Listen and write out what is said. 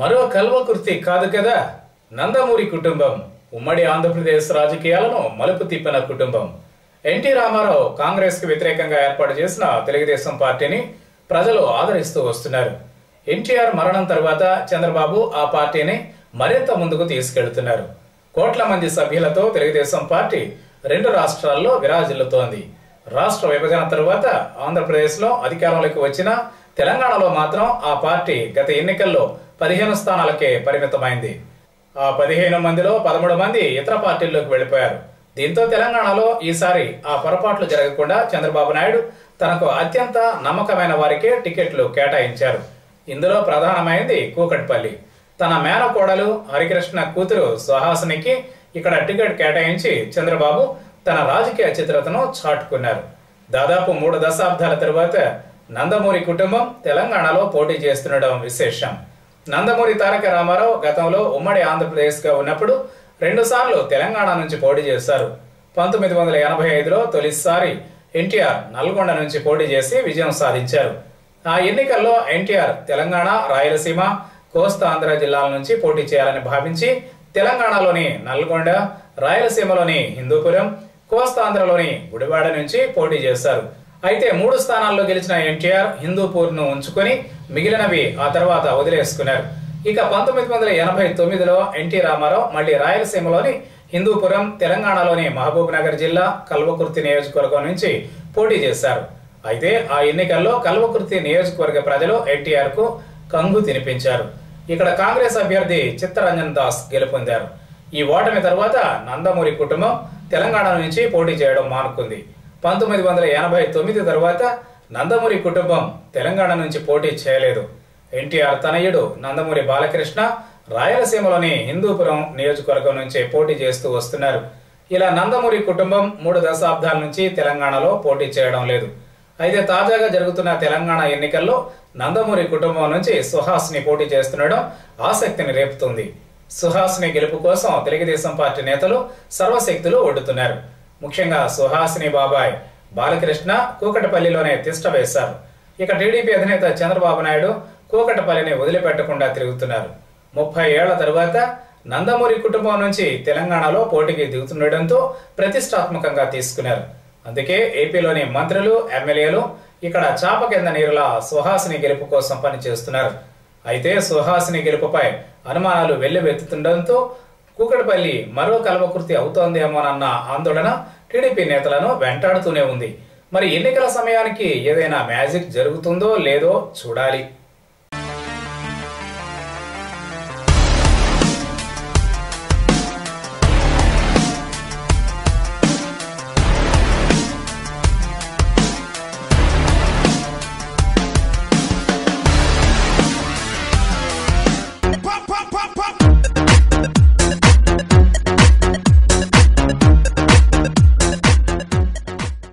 మరో కల్వకుర్తి కాదు కదా నందమూరి కుటుంబం ఉమ్మడి ఆంధ్రప్రదేశ్ రాజకీయాలను మలుపు తిప్పిన కుటుంబం ఎన్టీ రామారావు కాంగ్రెస్ కు వ్యతిరేకంగా ఏర్పాటు చేసిన తెలుగుదేశం పార్టీని ప్రజలు ఆదరిస్తూ వస్తున్నారు ఎన్టీఆర్ మరణం తర్వాత చంద్రబాబు ఆ పార్టీని మరింత ముందుకు తీసుకెళ్తున్నారు కోట్ల మంది సభ్యులతో తెలుగుదేశం పార్టీ రెండు రాష్ట్రాల్లో విరాజిల్లుతోంది రాష్ట్ర విభజన తరువాత ఆంధ్రప్రదేశ్లో అధికారంలోకి వచ్చిన తెలంగాణలో మాత్రం ఆ పార్టీ గత ఎన్నికల్లో పదిహేను స్థానాలకే పరిమితమైంది ఆ పదిహేను మందిలో పదమూడు మంది ఇతర పార్టీల్లోకి వెళ్లిపోయారు దీంతో తెలంగాణలో ఈసారి ఆ పొరపాట్లు జరగకుండా చంద్రబాబు నాయుడు తనకు అత్యంత నమ్మకమైన వారికే టికెట్లు కేటాయించారు ఇందులో ప్రధానమైంది కూకట్పల్లి తన మేనకోడలు హరికృష్ణ కూతురు సుహాసినికి ఇక్కడ టికెట్ కేటాయించి చంద్రబాబు తన రాజకీయ చిత్రతను చాటుకున్నారు దాదాపు మూడు దశాబ్దాల తరువాత నందమూరి కుటుంబం తెలంగాణలో పోటీ చేస్తుండడం విశేషం నందమూరి తారక రామారావు గతంలో ఉమ్మడి ఆంధ్రప్రదేశ్ గా ఉన్నప్పుడు రెండుసార్లు తెలంగాణ నుంచి పోటీ చేశారు పంతొమ్మిది వందల ఎనభై ఐదులో తొలిసారి ఎన్టీఆర్ నల్గొండ నుంచి పోటీ చేసి విజయం సాధించారు ఆ ఎన్నికల్లో ఎన్టీఆర్ తెలంగాణ రాయలసీమ కోస్తాంధ్ర జిల్లాల నుంచి పోటీ చేయాలని భావించి తెలంగాణలోని నల్గొండ రాయలసీమలోని హిందూపురం కోస్తాంధ్రలోని గుడివాడ నుంచి పోటీ చేశారు అయితే మూడు స్థానాల్లో గెలిచిన ఎన్టీఆర్ హిందూపూర్ ను ఉంచుకొని మిగిలినవి ఆ తర్వాత వదిలేసుకున్నారు ఇక పంతొమ్మిది వందల ఎనభై తొమ్మిదిలో ఎన్టీ రామారావు మళ్లీ రాయలసీమలోని హిందూపురం తెలంగాణలోని మహబూబ్ నగర్ జిల్లా కల్వకుర్తి నియోజకవర్గం నుంచి పోటీ చేశారు అయితే ఆ ఎన్నికల్లో కల్వకుర్తి నియోజకవర్గ ప్రజలు ఎన్టీఆర్ కు కంగు తినిపించారు ఇక్కడ కాంగ్రెస్ అభ్యర్థి చిత్తరంజన్ దాస్ గెలుపొందారు ఈ ఓటమి తర్వాత నందమూరి కుటుంబం తెలంగాణ నుంచి పోటీ చేయడం మానుకుంది పంతొమ్మిది వందల ఎనభై తొమ్మిది తర్వాత నందమూరి కుటుంబం తెలంగాణ నుంచి పోటీ చేయలేదు ఎన్టీఆర్ తనయుడు నందమూరి బాలకృష్ణ రాయలసీమలోని హిందూపురం నియోజకవర్గం నుంచి పోటీ చేస్తూ వస్తున్నారు ఇలా నందమూరి కుటుంబం మూడు దశాబ్దాల నుంచి తెలంగాణలో పోటీ చేయడం లేదు అయితే తాజాగా జరుగుతున్న తెలంగాణ ఎన్నికల్లో నందమూరి కుటుంబం నుంచి సుహాస్ని పోటీ చేస్తుండడం ఆసక్తిని రేపుతుంది సుహాస్ని గెలుపు కోసం తెలుగుదేశం పార్టీ నేతలు సర్వశక్తులు ఒడ్డుతున్నారు ముఖ్యంగా సుహాసిని బాబాయ్ బాలకృష్ణ కూకటపల్లిలోనే తిష్ట వేశారు ఇక టీడీపీ అధినేత చంద్రబాబు నాయుడు కూకటపల్లిని వదిలిపెట్టకుండా తిరుగుతున్నారు ముప్పై ఏళ్ల తరువాత నందమూరి కుటుంబం నుంచి తెలంగాణలో పోటీకి దిగుతుండటంతో ప్రతిష్టాత్మకంగా తీసుకున్నారు అందుకే ఏపీలోని మంత్రులు ఎమ్మెల్యేలు ఇక్కడ చాప కింద నీరులా సుహాసిని గెలుపు కోసం పనిచేస్తున్నారు అయితే సుహాసిని గెలుపుపై అనుమానాలు వెల్లువెత్తుతుండటంతో కూకట్పల్లి మరో కల్వకృతి అవుతోందేమోనన్న ఆందోళన టీడీపీ నేతలను వెంటాడుతూనే ఉంది మరి ఎన్నికల సమయానికి ఏదైనా మ్యాజిక్ జరుగుతుందో లేదో చూడాలి